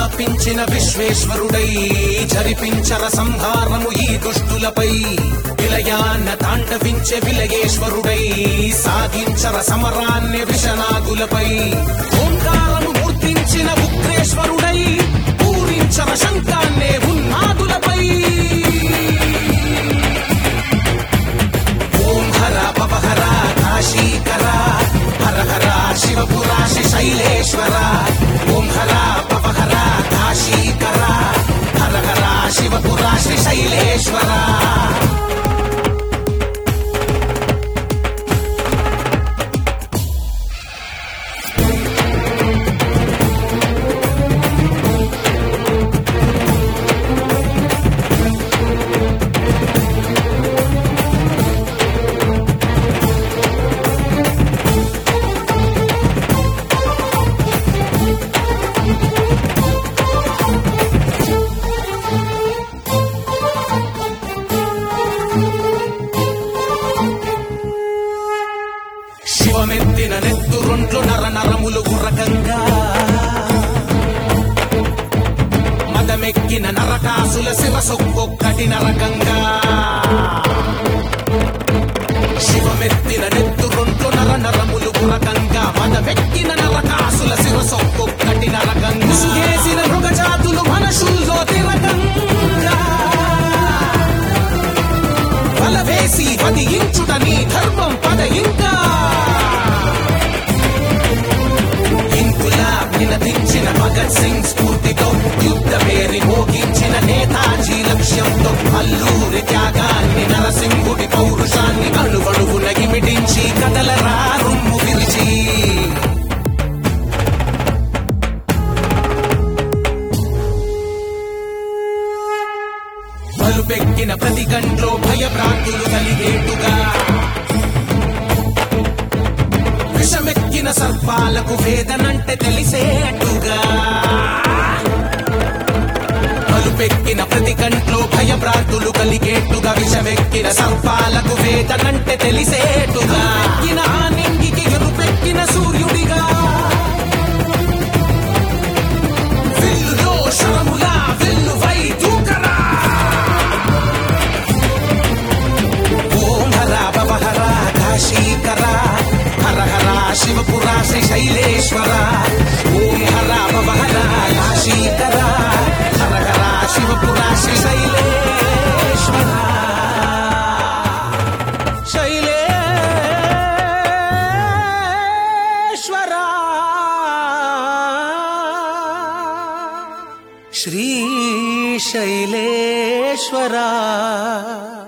వ్యాపించిన విశ్వేశ్వరుడై జరిపించర సంహారము ఈ దుష్టులపై విలయాన్న తాండవించే విలయేశ్వరుడై సాగించర సమరాన్ని విషనాగులపై ఓంకారము మూర్తించిన ఉగ్రేశ్వరుడై పూరించర శంకాన్నే ఉన్మాదులపై ఓం హర పవహర కాశీకర హర హర శివపురా శైలేశ్వర ఓం హర పవహర కాశీకర హర హర శివపురా శైలేశ్వర శివమెత్తిన నెత్తు రొండ్లు నర నరములు గుర్రకంగా మదమెక్కిన నరకాసుల శివసొక్కొక్కటి నరకంగా శివమెత్తిన నెత్తు రొండ్లు నర నరములు గురకంగా మదమెక్కిన నరకాసుల శివసొక్కొక్కటి నరకంగా ముసుగేసిన మృగజాతులు మనసుల్లో తిరగంగా వలవేసి వదియించుట నీ ధర్మం పద ఇంకా ఇంకులా వినతించిన భగత్ సింగ్ స్ఫూర్తితో యుద్ధ పేరి మోగించిన నేతాజీ లక్ష్యంతో అల్లూరి త్యాగాన్ని నరసింహుడి పౌరుషాన్ని అణువణువు నగిమిడించి కదలరా రొమ్ము విరిచి బలుపెక్కిన ప్రతి గంట్లో భయభ్రాంతులు కలిగేట్టుగా విషమెక్కిన సర్పాలకు వేదనంటే తెలిసేట్టుగా బలుపెక్కిన ప్రతి గంట్లో భయభ్రాంతులు కలిగేట్టుగా విషమెక్కిన సర్పాలకు వేదనంటే తెలిసేట్టుగా ఎక్కిన ఆ నింగికి ఎరుపెక్కిన సూర్యుడిగా విల్లులో శరములా వెల్లువై దూకరా ఓం హర భవ హర కాశీకర హర హర శివపురా శ్రీ శైలేశ్వర ఓం హర భవ హర కాశీకర హర హర శివపురా శ్రీ శైలేశ్వర శైలేశ్వర శ్రీ శైలేశ్వర